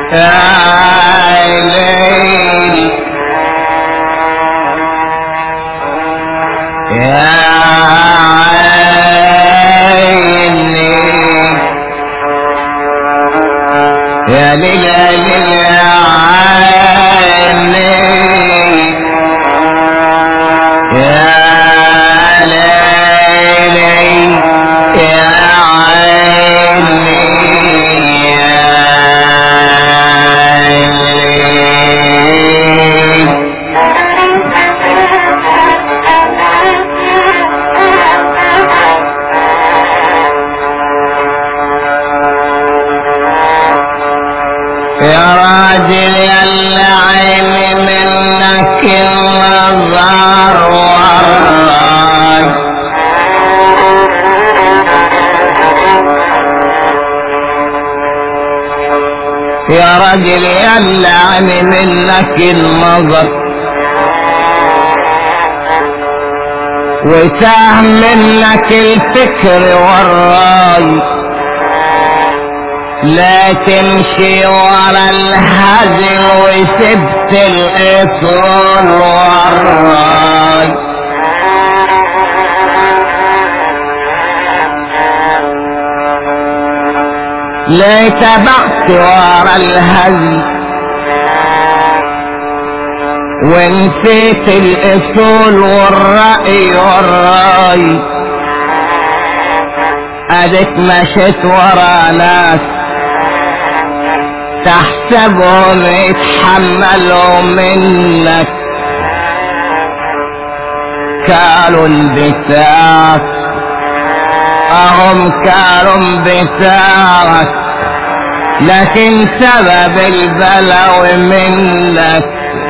يا ليل يا عيني يا ليل يا ليل يا عيني يا ليلي يا عيني يا ليل يا راجل يا اللعين منك النظر والراي يا راجل يا اللعين منك النظر وتاه منك الفكر والراي لا تمشي ورا الهزل وسبت الاصول والراي لا تبعت ورا الهزل ونسيت الاصول والرأي والراي اديك مشيت ورا ناس تحسبهم يتحملوا منك كانوا بتاعك اهم كانوا بتاعك لكن سبب البلاوي منك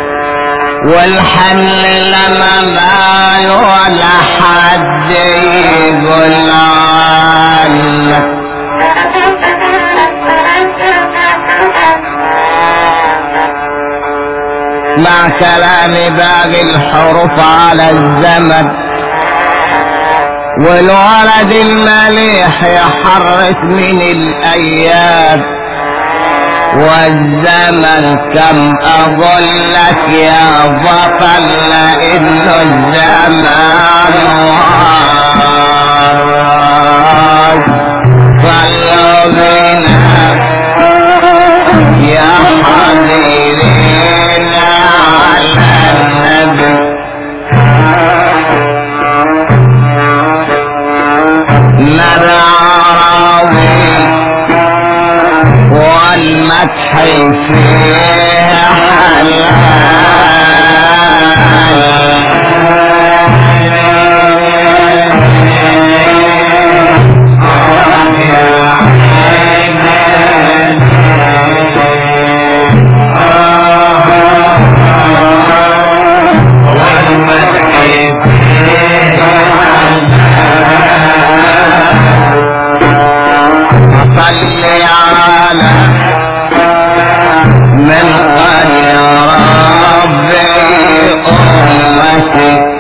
والحمل لما بال ولا حد يقول عنك مع كلام باقي الحروف على الزمن والولد المليح يحرس من الايام والزمن كم اقول لك يا بطل لانه الزمان واي صلوا بنا يا حبيبنا على النبي نراوي والمدح فيه صل على من قد ربي أمتي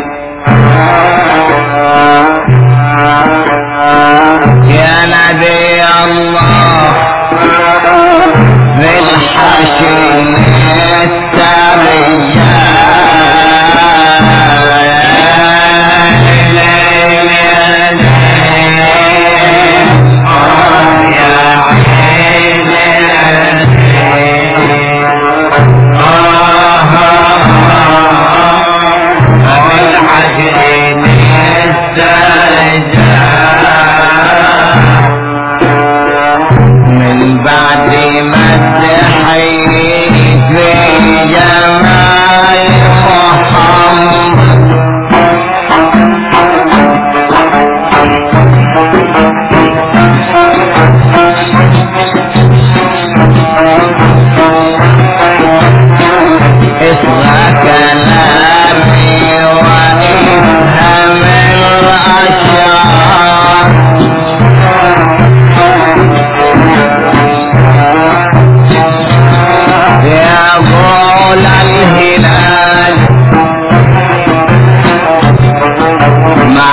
يا نبي الله بالحشر من بعد ما تحيي في جمال محمد اصغى كلامي وافهم الاشعار يا طول الهلال مع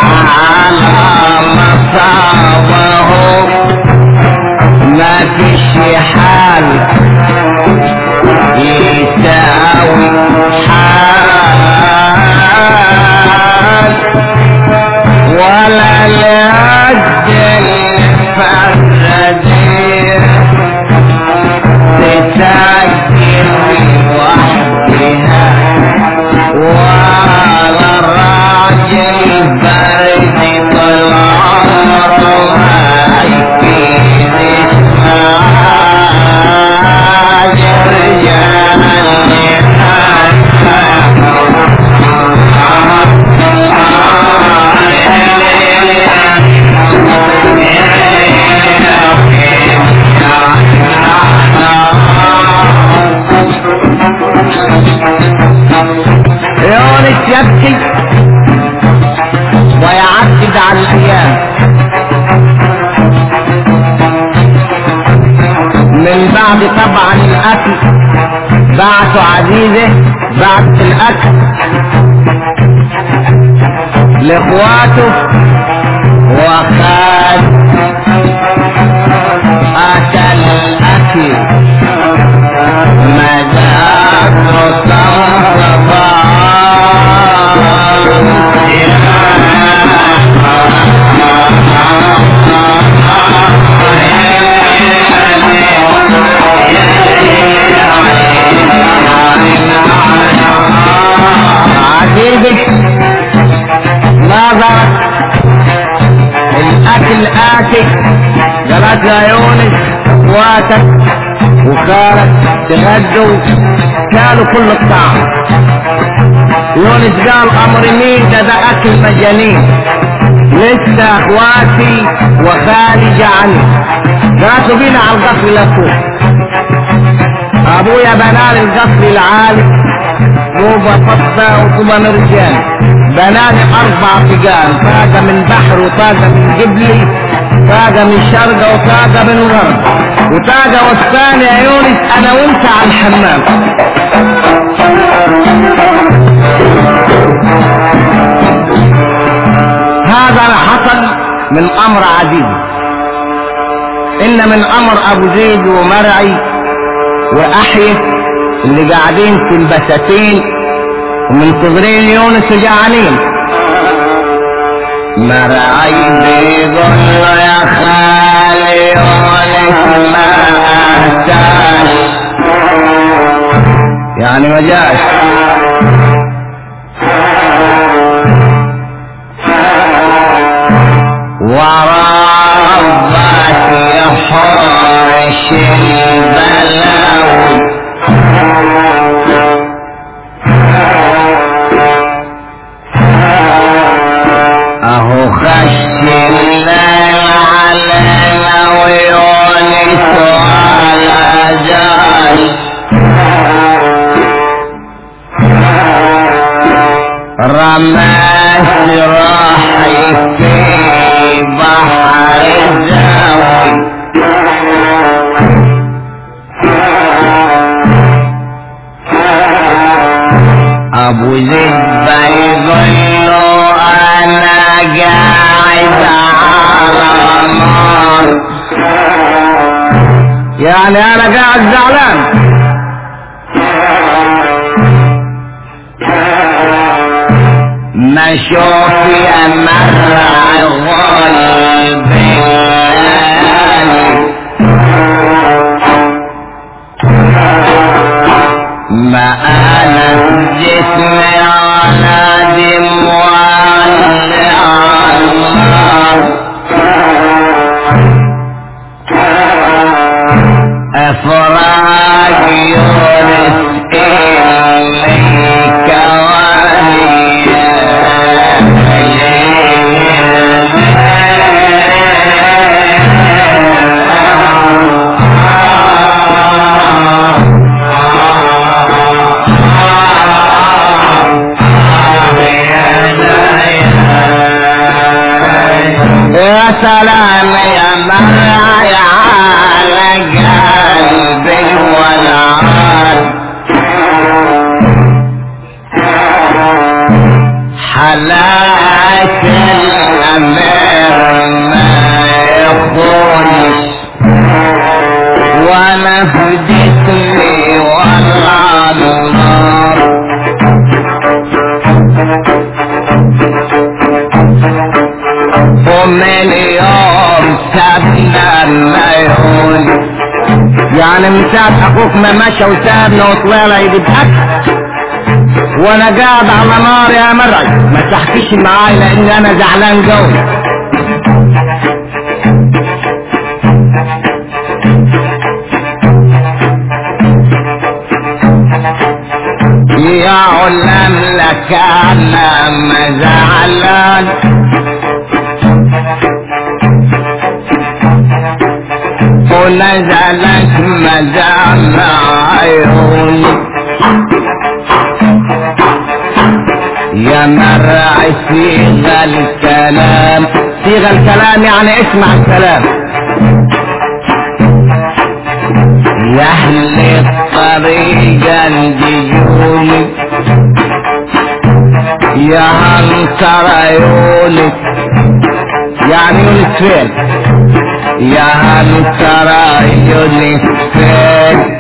مصابه ما فيش حال بعد طبعا الاكل بعته عزيزه بعت الاكل لاخواته وخد اكل الاكل مذاق عجيبك نظرت الاكل اتك قالت يا يونس اخواتك وخالك تغدوا كانوا كل الطعام يونس قال امر مين ده ده اكل مجانين لسه اخواتي وخالي جعاني قالوا بينا على القصر لفوق ابويا بنال القصر العالي طوبة فضة وطوبة مرجان بناني اربع فجان طاقة من بحر وطاقة من جبلي طاقة من شرقة وطاقة من غرب وطاقة والثاني يا يونس انا وانت على الحمام هذا حصل من امر عزيز ان من امر ابو زيد ومرعي واحيف اللي قاعدين في البساتين ومنتظرين يونس وجعانين مرعي بيقول له يا خالي يونس ما اهتاش يعني ما جاش وربك يحوش البلاوي اهو خش الليل علينا ويونس على جاش رماش راحي في بحر الزاوي ابو زيد بيقول له انا قاعد على نار يعني انا قاعد زعلان ما اشوف يا مرع غلب الليالي ما انا جسمي على دم افراج يونس اليك يا سلام يا مرعي على قلبي والعال حلاك الأمير ما يخونش وانا في جسمي ولا النار ومن يوم سابنا العيون يعني من ساعة اخوك ما مشى وسابنا وطلعنا يجيب اكل وانا قاعد على نار يا مرعي ما تحكيش معاي لان انا زعلان قوي يا علم لك انا مزعلان ونزلت مدام عيوني يا مرعي صيغ الكلام صيغ الكلام يعني اسمع الكلام يا اهل الطريق الجيوني يا هنصر عيونك يعني يونس فين يا هنصر عيونك فين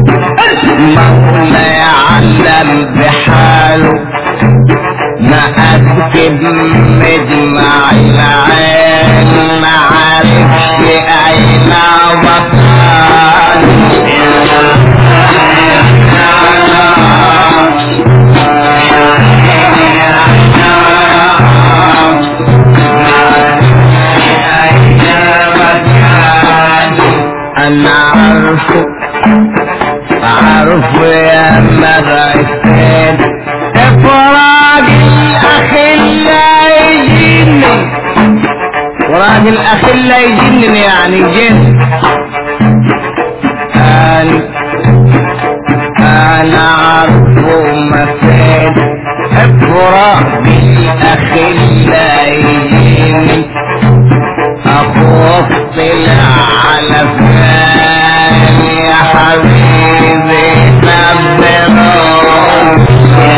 مولا يعلم بحاله ما أكتب مجمع العين ما عرفش أين أنا عارفه عارفه يا مغرفتين افراج الأخلاء يجنن فراج الأخلاء يجنن يعني جن أنا أنا عارفه مكان افراج الأخلاء يجنن أخوك طلع على فلان يا حبيبي نبرون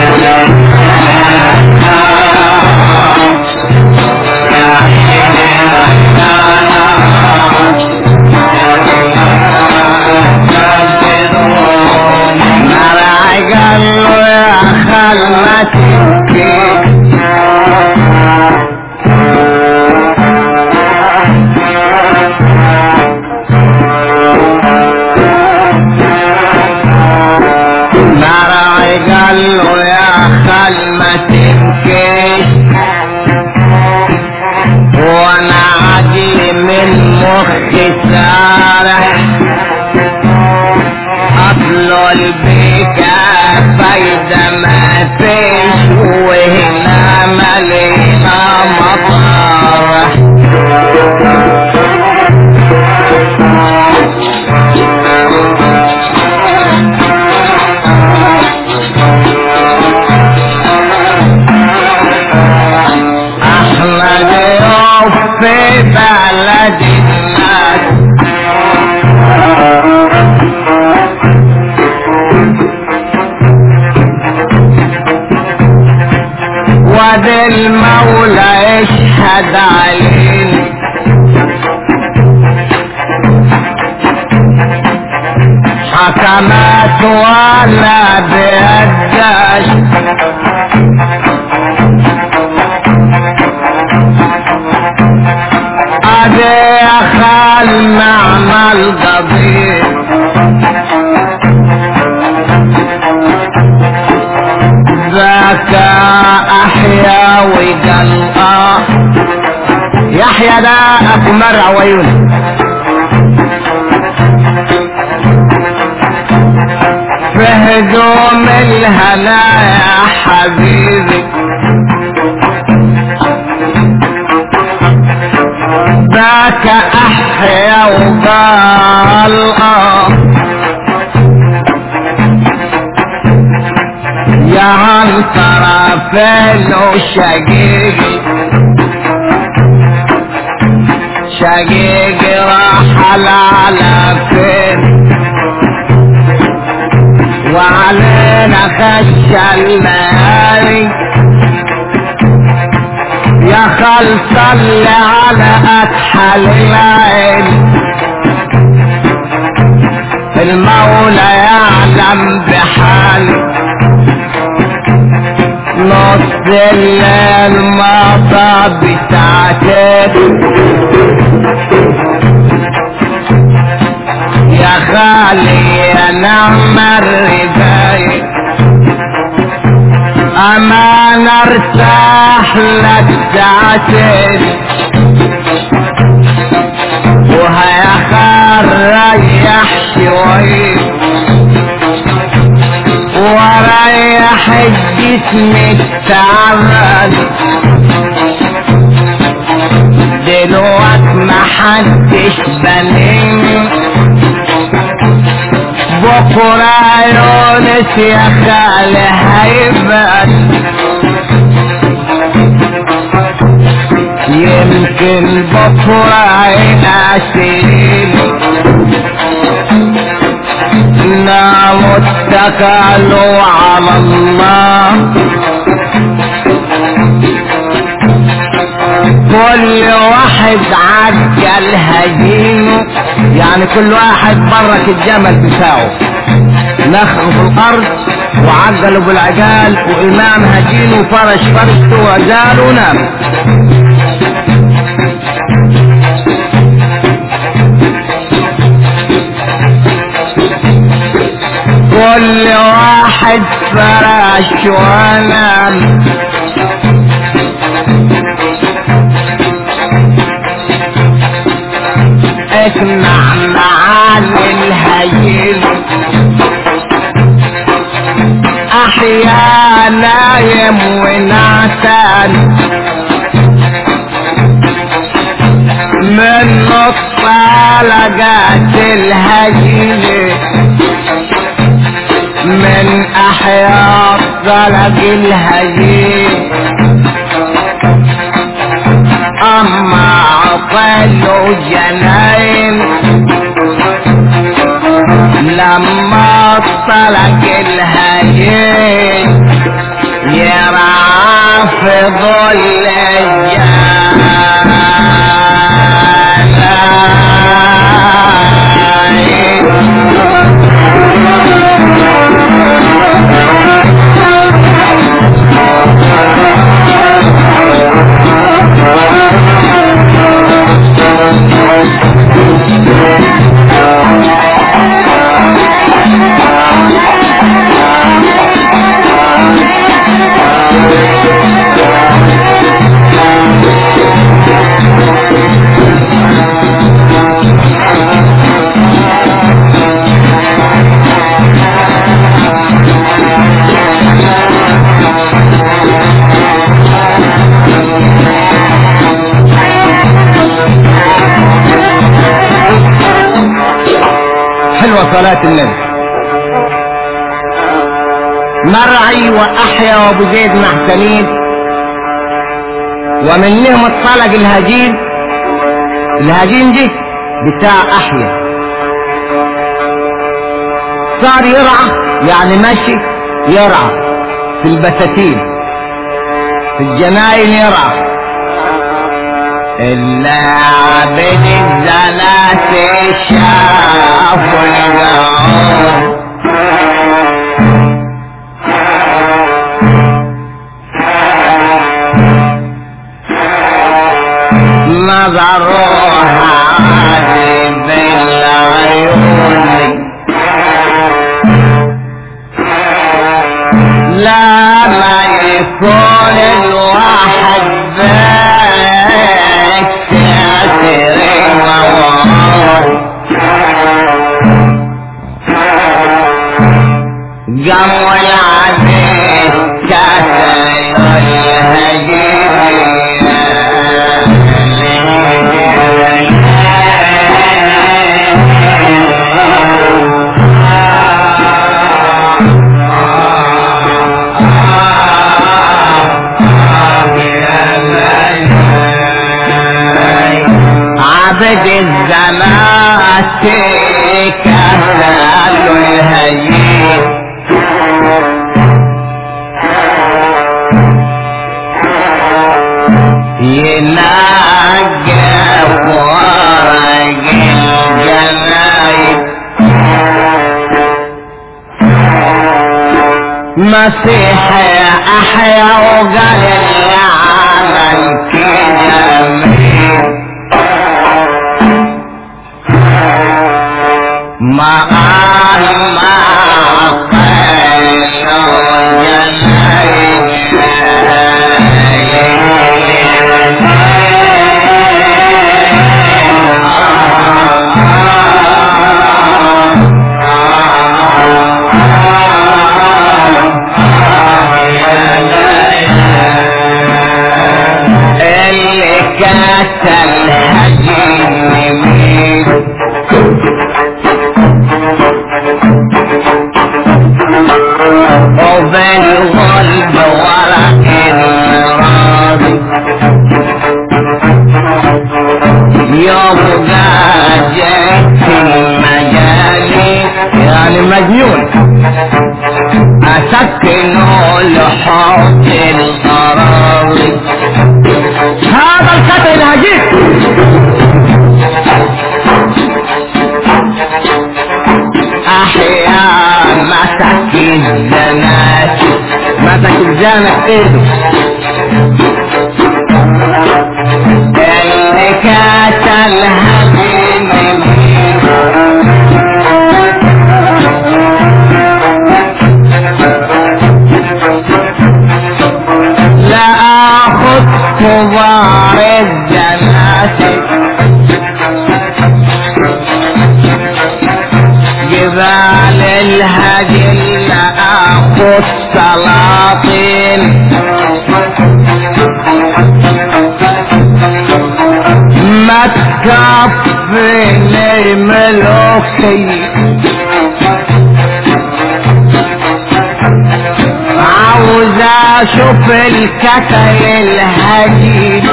مرعي قال له يا خال ما تبكي مرعي قال له يا خال ما تبكيش وانا عجلي من مخي سارح اطلع بيك فايدة ما فيش وهنا ملينا مطارح احمد يوم في بلد الناس واد المولى يشهد علينا حكمات ولا بيداش ادي خال معمل ضبيب ذاك احيا وقال اه يحيى ده ابو مرع ويونس في هدوم الهنا يا حبيبي ذاك احيا وقال اه يا عنترة فين وشقيقي شقيقي راح على فين وعلينا خش الليالي يا خل صل على أكحل العين المولى يعلم بحالي نص الليل ما طاب ساعتين يا خالي يا نعم الرباية أما نرتاح لك ساعتين وهيا خال ريح شوية وريح الجسم التعبان دلوقت محدش بنين بكرة يونس يا خالي هيبان يمكن بكرة يناسيني إنا متكلوا على الله كل واحد عجل هجينه يعني كل واحد برك الجمل بتاعه نخره في الارض وعجلوا بالعجال وامام هجينه فرش فرشته وزال ونام كل واحد فرش ونام اسمع معاني الهجين احيا نايم ونعسان من الطلقات الهجين من احيا الطلق الهجين اما عطلوا جنين لما طلق الهجين يرعى في ظل حلوة صلاة النبي مرعي وأحيا وأبو زيد محسنين ومنهم الطلق الهجين الهجين دي بتاع أحيا صار يرعى يعني ماشي يرعى في البساتين في الجناين يرعى إلا عبد الزنات شاف القوم نظروها عذب العيون لا ما يكون الواحد بيت ساتر ووار جمع العديد كسر عبد الزمان كسر الهجين ينقى ورق الجناين مسيح احيا وقال العالم كده مين ما قال ما قال اللي كاتل هجين مين سكنوا لحوض الأراضي هذا الكتر الهجيك أحيا مسك الزنات مسك الزنات ايده اللي كتلها بنمير لا اخذ كبار الجنات جبال الهجل لا اخذ سلاطين ما تكفي ملوكي عاوز اشوف الكتل الهجيل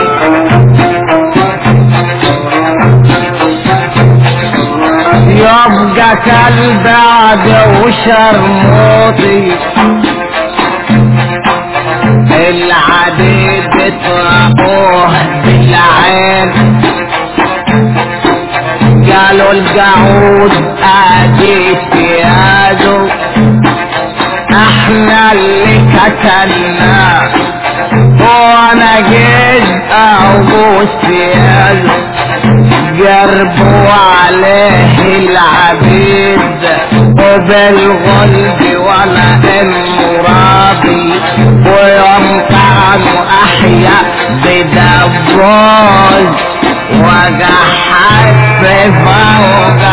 يبقى كالبعد وشرموطي العبيد بترقوه بالعين قالوا القعود ادي سياده احنا اللي كتلنا وانا جيت ابوس سياده جربوا عليه العبيد وبالغلب ولا المرابي ويوم كانوا احيا بدبوز وقحت في فوق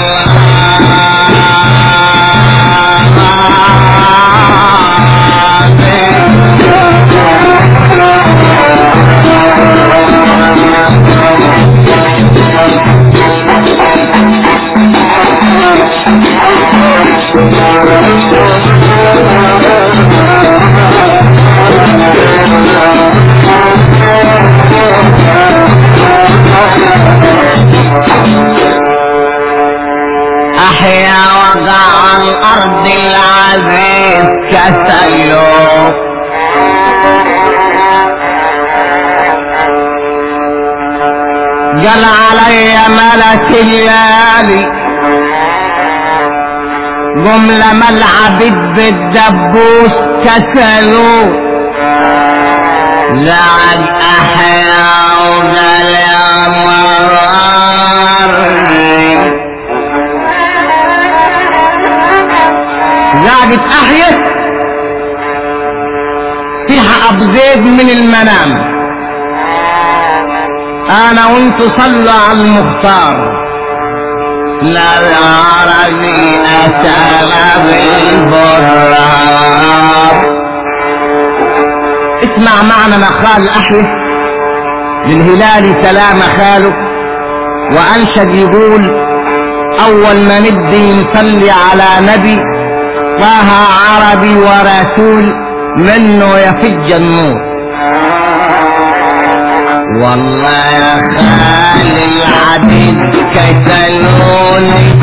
أحيا وقع الأرض العزيز كسلوك قال علي ملك الليالي قم لما العبيد بالدبوس كسلوا لعد أحيا وقال يا مرار زادت احيت فيها ابو زيد من المنام انا وانت صلى على المختار لا العربي اتانا بالبرار اسمع معنا نخال احيت للهلال سلام خاله وانشد يقول اول ما ندي نصلي على نبي طه عربي ورسول منه يفج النور والله يا خالي العبيد كسلوني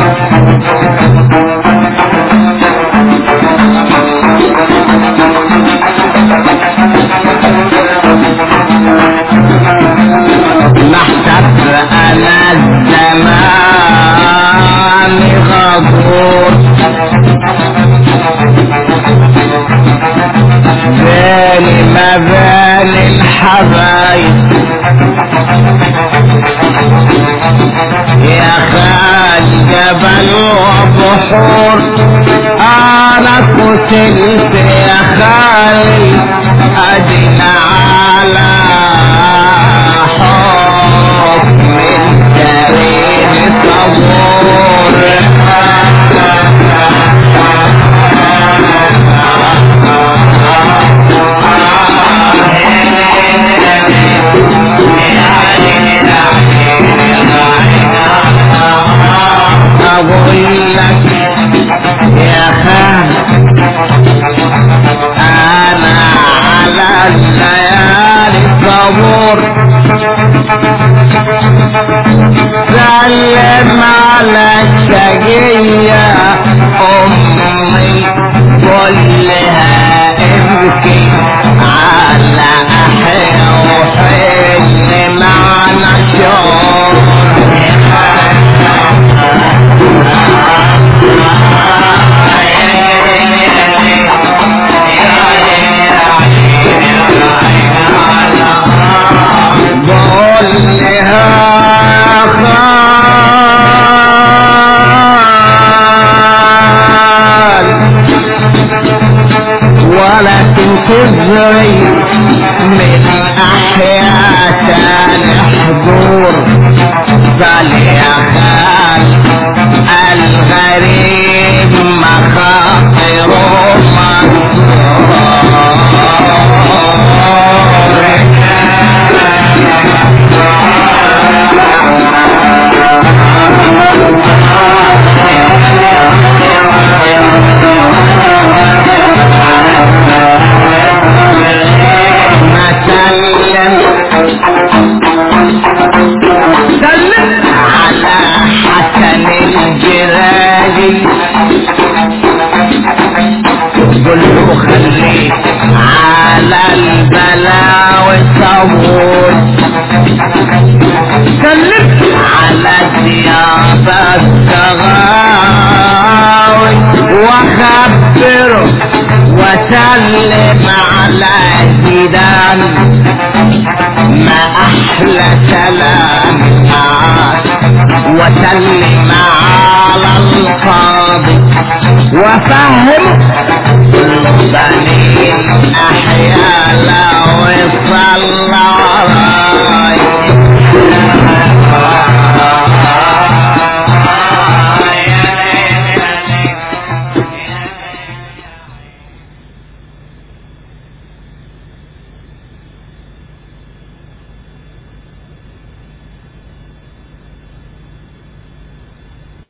محتف انا الزمان غفور بين ما بين الحبايب يا خال جبل وبحور انا قتلت يا خالي ادنى على حكم الكريم صبور اقول لك تجري من احياء الحضور فليخاف الغريب مخاطر مسلم سلم على حسن الجرادي قل له خليك على البلاوي صبور سلم على الضيافة الصغاوي وخبره وسلم على زيدان ما احلى سلام معاك وسلم على القاضي وفهم